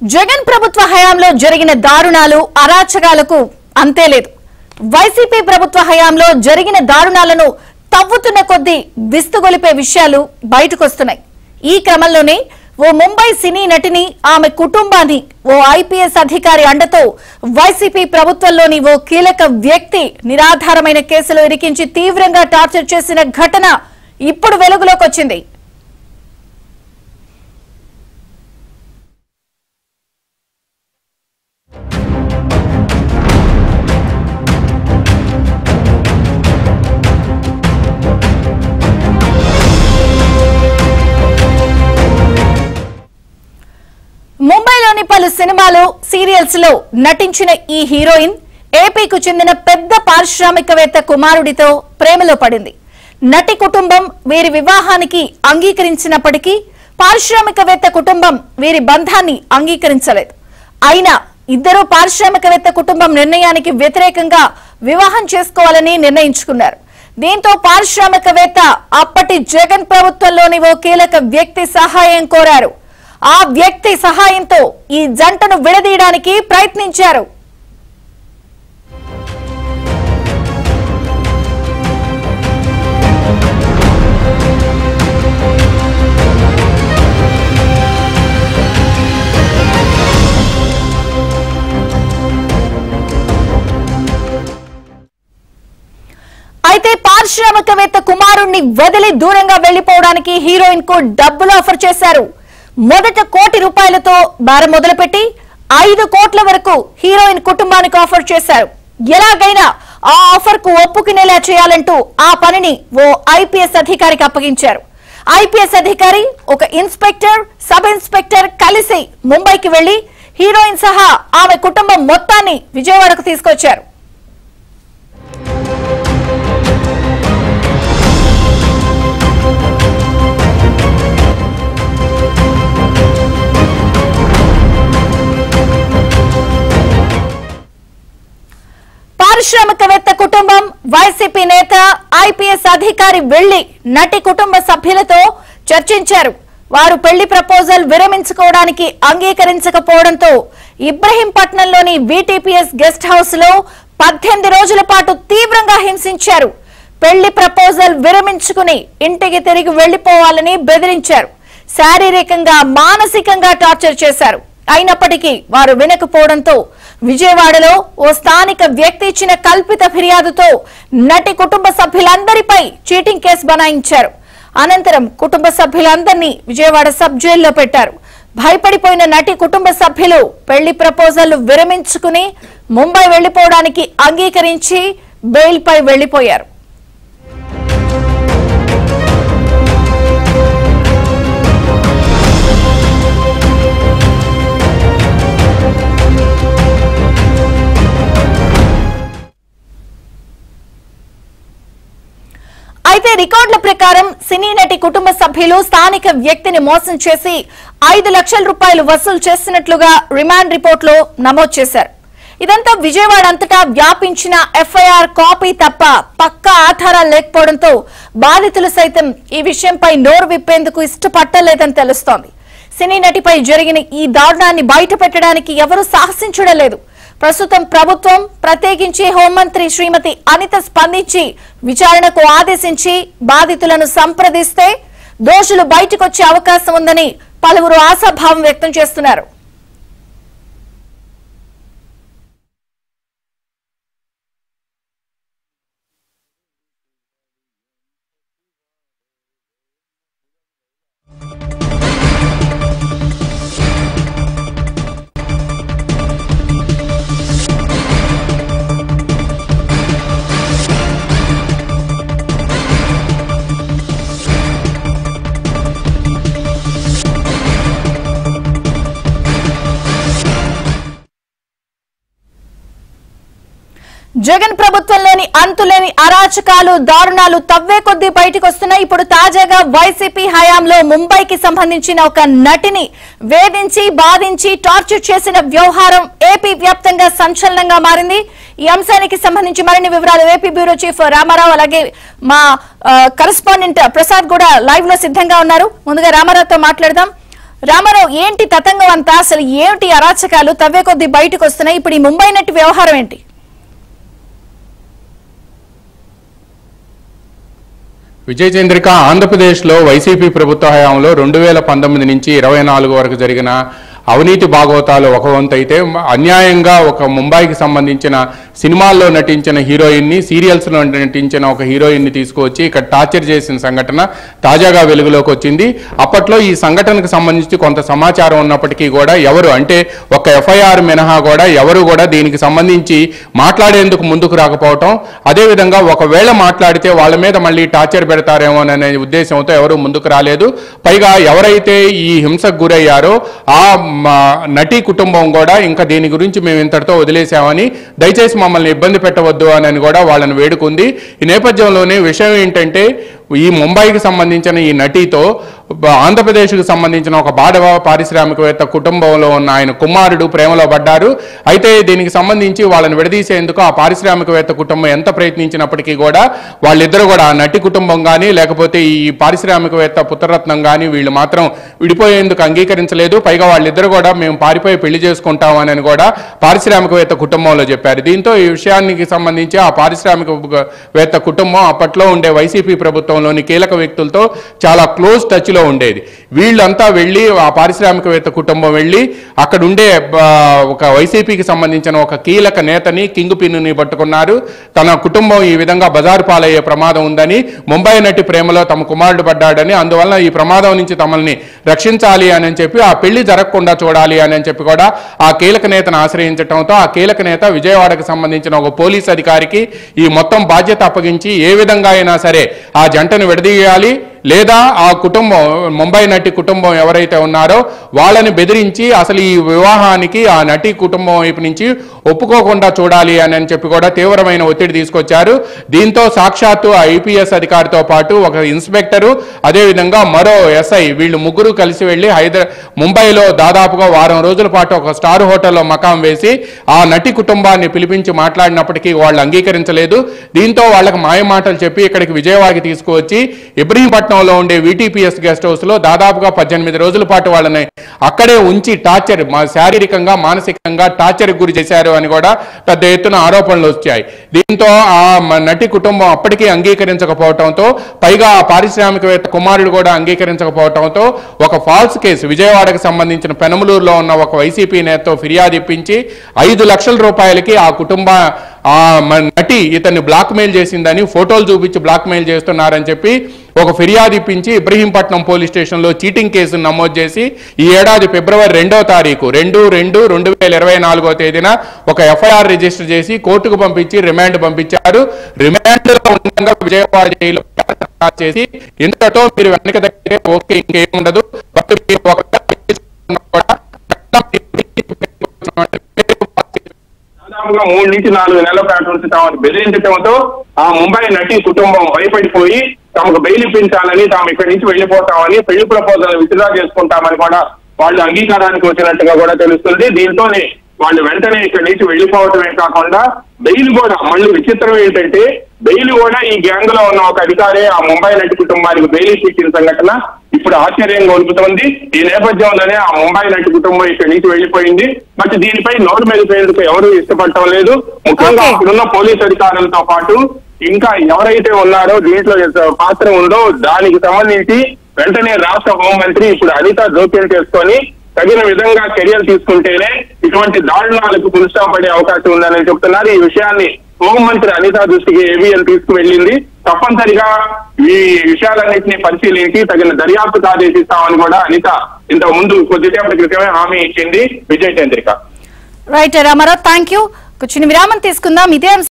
జగన్ ప్రభుత్వ హయాంలో జరిగిన దారుణాలు అరాచకాలకు అంతే లేదు వైసీపీ ప్రభుత్వ హయాంలో జరిగిన దారుణాలను తవ్వుతున్న కొద్దీ విస్తుగొలిపే విషయాలు బయటకొస్తున్నాయి ఈ క్రమంలోనే ఓ ముంబై సినీ నటిని ఆమె కుటుంబాన్ని ఓ ఐపీఎస్ అధికారి అండతో వైసీపీ ప్రభుత్వంలోని ఓ కీలక వ్యక్తి నిరాధారమైన కేసులో ఇరికించి తీవ్రంగా టార్చర్ చేసిన ఘటన ఇప్పుడు వెలుగులోకి వచ్చింది ముంబైలోని పలు సినిమాలు సీరియల్స్ లో నటించిన ఈ హీరోయిన్ ఏపీకు చెందిన పెద్ద పారిశ్రామికవేత్త కుమారుడితో ప్రేమలో పడింది నటి కుటుంబం వీరి వివాహానికి అంగీకరించినప్పటికీ పారిశ్రామికవేత్త కుటుంబం వీరి బంధాన్ని అంగీకరించలేదు అయినా ఇద్దరు పారిశ్రామికవేత్త కుటుంబం నిర్ణయానికి వ్యతిరేకంగా వివాహం చేసుకోవాలని నిర్ణయించుకున్నారు దీంతో పారిశ్రామికవేత్త అప్పటి జగన్ ప్రభుత్వంలోని ఓ కీలక వ్యక్తి సహాయం కోరారు ఆ వ్యక్తి సహాయంతో ఈ జంటను విడదీయడానికి ప్రయత్నించారు అయితే పారిశ్రామికవేత్త కుమారుణ్ణి వదిలి దూరంగా వెళ్లిపోవడానికి హీరోయిన్ కు డబ్బులు ఆఫర్ చేశారు మొదట కోటి రూపాయలతో బేరం మొదలుపెట్టి ఐదు కోట్ల వరకు హీరోయిన్ కుటుంబానికి ఆఫర్ చేశారు ఎలాగైనా ఆ ఆఫర్ కు ఒప్పుకునేలా చేయాలంటూ ఆ పనిని ఓ ఐపీఎస్ అధికారికి అప్పగించారు ఐపీఎస్ అధికారి ఒక ఇన్స్పెక్టర్ సబ్ ఇన్స్పెక్టర్ కలిసి ముంబైకి వెళ్లి హీరోయిన్ సహా ఆమె కుటుంబం మొత్తాన్ని విజయవాడకు తీసుకొచ్చారు పారిశ్రామికవేత్త కుటుంబం వైసీపీ నేత ఐపీఎస్ అధికారి వెళ్లి నటి కుటుంబ సభ్యులతో చర్చించారు వారు పెళ్లి ప్రపోజల్ విరమించుకోవడానికి అంగీకరించకపోవడంతో ఇబ్రహీంపట్నంలోని బీటీపీఎస్ గెస్ట్ హౌస్ లో పద్దెనిమిది రోజుల పాటు తీవ్రంగా హింసించారు పెళ్లి ప్రపోజల్ విరమించుకుని ఇంటికి తిరిగి వెళ్లిపోవాలని బెదిరించారు శారీరకంగా మానసికంగా టార్చర్ చేశారు అయినప్పటికీ వారు వినకపోవడంతో విజయవాడలో ఓ స్థానిక వ్యక్తి ఇచ్చిన కల్పిత ఫిర్యాదుతో నటి కుటుంబ సభ్యులందరిపై చీటింగ్ కేసు బనాయించారు అనంతరం కుటుంబ సభ్యులందరినీ విజయవాడ సబ్ జైల్లో పెట్టారు భయపడిపోయిన నటి కుటుంబ సభ్యులు పెళ్లి ప్రపోజల్ విరమించుకుని ముంబై వెళ్లిపోవడానికి అంగీకరించి బెయిల్ పై వెళ్లిపోయారు అయితే రికార్డుల ప్రకారం సినీ నటి కుటుంబ సభ్యులు స్థానిక వ్యక్తిని మోసం చేసి ఐదు లక్షల రూపాయలు వసూలు చేసినట్లుగా రిమాండ్ రిపోర్ట్ లో నమోదు చేశారు ఇదంతా విజయవాడ అంతటా వ్యాపించిన ఎఫ్ఐఆర్ కాపీ తప్ప పక్కా ఆధారాలు లేకపోవడంతో బాధితులు సైతం ఈ విషయంపై నోరు విప్పేందుకు ఇష్టపట్టలేదని తెలుస్తోంది సినీ నటిపై జరిగిన ఈ దారుణాన్ని బయట పెట్టడానికి ఎవరూ సాహసించడం లేదు ప్రస్తుతం ప్రభుత్వం ప్రత్యేకించి హోంమంత్రి శ్రీమతి అనిత స్పందించి విచారణకు ఆదేశించి బాధితులను సంప్రదిస్తే దోషులు బయటకొచ్చే అవకాశం ఉందని పలువురు ఆశాభావం వ్యక్తం చేస్తున్నారు జగన్ ప్రభుత్వంలోని అంతులేని అరాచకాలు దారుణాలు తవ్వే కొద్దీ బయటకు వస్తున్నాయి ఇప్పుడు తాజాగా వైసీపీ హయాంలో ముంబైకి సంబంధించిన ఒక నటిని వేధించి బాధించి టార్చర్ చేసిన వ్యవహారం ఏపీ వ్యాప్తంగా సంచలనంగా మారింది ఈ అంశానికి సంబంధించి మరిన్ని వివరాలు ఏపీ బ్యూరో చీఫ్ రామారావు అలాగే మా కరెస్పాండెంట్ ప్రసాద్ కూడా లైవ్ లో సిద్ధంగా ఉన్నారు ముందుగా రామారావుతో మాట్లాడదాం రామారావు ఏంటి తతంగం అంతా అసలు ఏమిటి అరాచకాలు తవ్వే కొద్ది బయటకు వస్తున్నాయి ఇప్పుడు ఈ ముంబై నటి వ్యవహారం ఏంటి విజయ చంద్రిక ఆంధ్రప్రదేశ్లో వైసీపీ ప్రభుత్వ హయాంలో రెండు వేల పంతొమ్మిది నుంచి ఇరవై నాలుగు వరకు జరిగిన అవినీతి భాగవతాలు ఒక వంతు అయితే అన్యాయంగా ఒక ముంబైకి సంబంధించిన సినిమాల్లో నటించిన హీరోయిన్ని సీరియల్స్లో నటించిన ఒక హీరోయిన్ని తీసుకువచ్చి ఇక్కడ టార్చర్ చేసిన సంఘటన తాజాగా వెలుగులోకి వచ్చింది అప్పట్లో ఈ సంఘటనకు సంబంధించి కొంత సమాచారం ఉన్నప్పటికీ కూడా ఎవరు అంటే ఒక ఎఫ్ఐఆర్ మినహా కూడా ఎవరు కూడా దీనికి సంబంధించి మాట్లాడేందుకు ముందుకు రాకపోవటం అదేవిధంగా ఒకవేళ మాట్లాడితే వాళ్ళ మీద మళ్ళీ టార్చర్ పెడతారేమో అనే ఉద్దేశంతో ఎవరు ముందుకు రాలేదు పైగా ఎవరైతే ఈ హింసకు గురయ్యారో ఆ మ, నటి కుటుంబం కూడా ఇంకా దీని గురించి మేము ఇంతటితో వదిలేసామని దయచేసి మమ్మల్ని ఇబ్బంది పెట్టవద్దు అని కూడా వాళ్ళని వేడుకుంది ఈ నేపథ్యంలోనే విషయం ఏంటంటే ఈ ముంబైకి సంబంధించిన ఈ నటితో బ- ఆంధ్రప్రదేశ్కి సంబంధించిన ఒక బాడవ పారిశ్రామికవేత్త కుటుంబంలో ఉన్న ఆయన కుమారుడు ప్రేమలో పడ్డారు అయితే దీనికి సంబంధించి వాళ్ళని విడదీసేందుకు ఆ పారిశ్రామికవేత్త కుటుంబం ఎంత ప్రయత్నించినప్పటికీ కూడా వాళ్ళిద్దరు కూడా ఆ నటి కుటుంబం కానీ లేకపోతే ఈ పారిశ్రామికవేత్త పుత్రరత్నం కానీ వీళ్ళు మాత్రం విడిపోయేందుకు అంగీకరించలేదు పైగా వాళ్ళిద్దరు కూడా మేము పారిపోయి పెళ్లి చేసుకుంటామని కూడా పారిశ్రామికవేత్త కుటుంబంలో చెప్పారు దీంతో ఈ విషయానికి సంబంధించి ఆ పారిశ్రామికవేత్త కుటుంబం అప్పట్లో ఉండే వైసీపీ ప్రభుత్వంలోని కీలక వ్యక్తులతో చాలా క్లోజ్ టచ్లో ఉండేది వీళ్ళంతా వెళ్ళి ఆ పారిశ్రామికవేత్త కుటుంబం వెళ్ళి అక్కడ ఉండే ఆ, ఒక వైసీపీకి సంబంధించిన ఒక కీలక నేతని కింగ్ పిన్నుని పట్టుకున్నారు తన కుటుంబం ఈ విధంగా బజారు పాలయ్యే ప్రమాదం ఉందని ముంబై నటి ప్రేమలో తమ కుమారుడు పడ్డాడని అందువల్ల ఈ ప్రమాదం నుంచి తమల్ని రక్షించాలి అని చెప్పి ఆ పెళ్లి జరగకుండా చూడాలి అని చెప్పి కూడా ఆ కీలక నేతను ఆశ్రయించడంతో ఆ కీలక నేత విజయవాడకు సంబంధించిన ఒక పోలీస్ అధికారికి ఈ మొత్తం బాధ్యత అప్పగించి ఏ విధంగా అయినా సరే ఆ జంటను విడదీయాలి లేదా ఆ కుటుంబం ముంబై నటి కుటుంబం ఎవరైతే ఉన్నారో వాళ్ళని బెదిరించి అసలు ఈ వివాహానికి ఆ నటి కుటుంబం వైపు నుంచి ఒప్పుకోకుండా చూడాలి అని అని చెప్పి కూడా తీవ్రమైన ఒత్తిడి తీసుకొచ్చారు దీంతో సాక్షాత్తు ఆ ఐపీఎస్ అధికారితో పాటు ఒక ఇన్స్పెక్టరు అదేవిధంగా మరో ఎస్ఐ వీళ్ళు ముగ్గురు కలిసి వెళ్ళి హైదరా ముంబైలో దాదాపుగా వారం రోజుల పాటు ఒక స్టార్ హోటల్లో మకాం వేసి ఆ నటి కుటుంబాన్ని పిలిపించి మాట్లాడినప్పటికీ వాళ్ళు అంగీకరించలేదు దీంతో వాళ్ళకి మాయమాటలు చెప్పి ఇక్కడికి విజయవాడకి తీసుకువచ్చి ఇబ్రహీంపట్నంలో ఉండే విటిపిఎస్ గెస్ట్ హౌస్ లో దాదాపుగా పద్దెనిమిది రోజుల పాటు వాళ్ళని అక్కడే ఉంచి టార్చర్ మా శారీరకంగా మానసికంగా టార్చర్ గురి చేశారు అని కూడా పెద్ద ఎత్తున ఆరోపణలు వచ్చాయి దీంతో ఆ మ- నటి కుటుంబం అప్పటికీ అంగీకరించకపోవడంతో పైగా ఆ పారిశ్రామికవేత్త కుమారుడు కూడా అంగీకరించకపోవడంతో ఒక ఫాల్స్ కేసు విజయవాడకు సంబంధించిన పెనమలూరులో ఉన్న ఒక వైసీపీ నేతతో ఫిర్యాదు ఇప్పించి ఐదు లక్షల రూపాయలకి ఆ కుటుంబ ఆ మ- నటి ఇతన్ని బ్లాక్ మెయిల్ చేసిందని ఫోటోలు చూపించి బ్లాక్ మెయిల్ చేస్తున్నారని చెప్పి ఒక ఫిర్యాదు ఇప్పించి ఇబ్రహీంపట్నం పోలీస్ స్టేషన్లో చీటింగ్ కేసును నమోదు చేసి ఈ ఏడాది ఫిబ్రవరి రెండో తారీఖు రెండు రెండు రెండు వేల ఇరవై నాలుగో తేదీన ఒక ఎఫ్ఐఆర్ రిజిస్టర్ చేసి కోర్టుకు పంపించి రిమాండ్ పంపించారు రిమాండ్ లో ఉండగా విజయవాడ జైలు చేసి ఇంతతో మీరు వెనక దగ్గరే ఓకే ఇంకేం ఉండదు బట్ మీరు ఒకవేళ కూడా దాదాపుగా మూడు నుంచి నాలుగు నెలల పాటు నుంచి తాము బెదిరించడంతో ఆ ముంబై నటి కుటుంబం భయపడిపోయి తమకు బెయిల్ ఇప్పించాలని తాము ఇక్కడి నుంచి వెళ్లిపోతామని పెళ్లి ప్రపోజల్ విత్డ్రా చేసుకుంటామని కూడా వాళ్ళు అంగీకారానికి వచ్చినట్టుగా కూడా తెలుస్తుంది దీంతోనే వాళ్ళు వెంటనే ఇక్కడి నుంచి వెళ్లిపోవటమే కాకుండా బెయిల్ కూడా మళ్ళీ విచిత్రం ఏంటంటే బెయిల్ కూడా ఈ గ్యాంగ్ లో ఉన్న ఒక అధికారే ఆ ముంబై నటి కుటుంబానికి బెయిల్ ఇప్పించిన సంఘటన ఇప్పుడు ఆశ్చర్యం గొలుపుతోంది ఈ నేపథ్యంలోనే ఆ ముంబై నటి కుటుంబం ఇక్కడి నుంచి వెళ్లిపోయింది బట్ దీనిపై నోరు మెలిపేందుకు ఎవరు ఇష్టపడటం లేదు ముఖ్యంగా Okay. అక్కడున్న పోలీస్ అధికారులతో పాటు ఇంకా ఎవరైతే ఉన్నారో దీంట్లో ఎంత పాత్ర ఉందో దానికి సంబంధించి వెంటనే రాష్ట్ర హోంమంత్రి ఇప్పుడు అనిత జోక్యం చేసుకొని తగిన విధంగా చర్యలు తీసుకుంటేనే ఇటువంటి దారుణాలకు పురుషా పడే అవకాశం ఉందని చెప్తున్నారు ఈ విషయాన్ని హోంమంత్రి అనిత దృష్టికి ఏబిఎన్ తీసుకువెళ్ళింది తప్పనిసరిగా ఈ విషయాలన్నింటినీ పరిశీలించి తగిన దర్యాప్తుకు ఆదేశిస్తామని కూడా అనిత ఇంతకు ముందు కొద్దిసేపటి క్రితమే హామీ ఇచ్చింది Vijay Chandrika right Ramarao thank you కూర్చుని విరామం తీసుకుందాం ఇదే అంశం